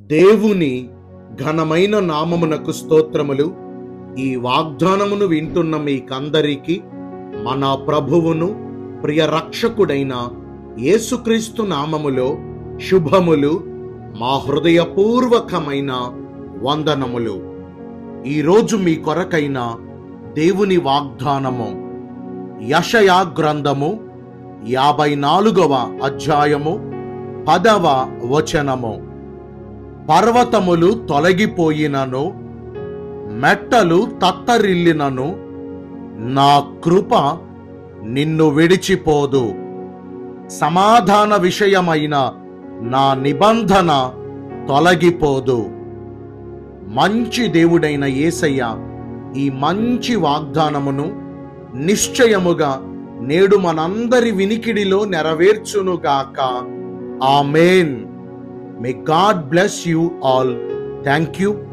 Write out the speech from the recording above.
దేవుని ఘనమైన నామమునకు స్తోత్రములు ఈ వాగ్దానమును వింటున్న మీకందరికీ మన ప్రభువును ప్రియ రక్షకుడైన యేసుక్రీస్తు నామములో శుభములు మా హృదయపూర్వకమైన వందనములు ఈరోజు మీ కొరకైన దేవుని వాగ్దానము యషయా గ్రంథము యాభై నాలుగవ అధ్యాయము పదవ వచనము పర్వతములు తొలగిపోయినను మెట్టలు తత్తరిల్లినను నా కృప నిన్ను విడిచిపోదు సమాధాన విషయమైన నా నిబంధన తొలగిపోదు మంచి దేవుడైన యేసయ్య ఈ మంచి వాగ్దానమును నిశ్చయముగా నేడు మనందరి వినికిడిలో నెరవేర్చునుగాక amen may God bless you all thank you